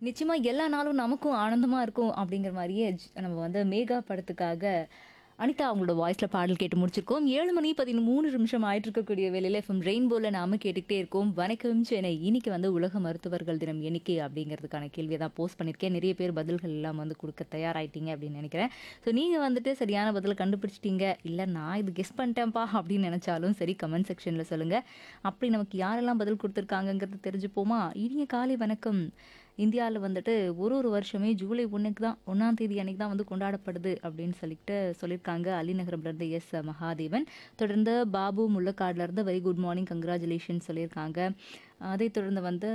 நிச்சயமா எல்லா நாளும் நமக்கும் ஆனந்தமா இருக்கும் அப்படிங்கிற மாதிரியே ஜ்- நம்ம வந்து மேகா படத்துக்காக அனிதா அவங்களோட வாய்ஸ்ல பாடல் கேட்டு முடிச்சிருக்கோம் ஏழு மணி பதிமூணு நிமிஷம் ஆயிட்டு இருக்கக்கூடிய வேலையில எஃப்எம் ரெயின்போல நாம கேட்டுக்கிட்டே இருக்கோம் வணக்கம் சென்னை இன்னைக்கு வந்து உலக மருத்துவர்கள் தினம் எண்ணிக்கை அப்படிங்கிறதுக்கான கேள்வியை தான் போஸ்ட் பண்ணியிருக்கேன் நிறைய பேர் பதில்கள் எல்லாம் வந்து கொடுக்க தயாராயிட்டீங்க அப்படின்னு நினைக்கிறேன் ஸோ நீங்க வந்துட்டு சரியான பதில் கண்டுபிடிச்சிட்டீங்க இல்லை நான் இது கெஸ் பண்ணிட்டேன்ப்பா அப்படின்னு நினைச்சாலும் சரி கமெண்ட் செக்ஷன்ல சொல்லுங்க அப்படி நமக்கு யாரெல்லாம் பதில் கொடுத்துருக்காங்கங்கிறது தெரிஞ்சுப்போமா இனிய காலை வணக்கம் இந்தியாவில் வந்துட்டு ஒரு ஒரு வருஷமே ஜூலை ஒன்றுக்கு தான் ஒன்றாம் தேதி அன்னைக்கு தான் வந்து கொண்டாடப்படுது அப்படின்னு சொல்லிட்டு சொல்லியிருக்காங்க அலிநகரம்லேருந்து எஸ் மகாதேவன் தொடர்ந்து பாபு முள்ளக்காடுலேருந்து வெரி குட் மார்னிங் கங்க்ராச்சுலேஷன் சொல்லியிருக்காங்க அதை தொடர்ந்து வந்து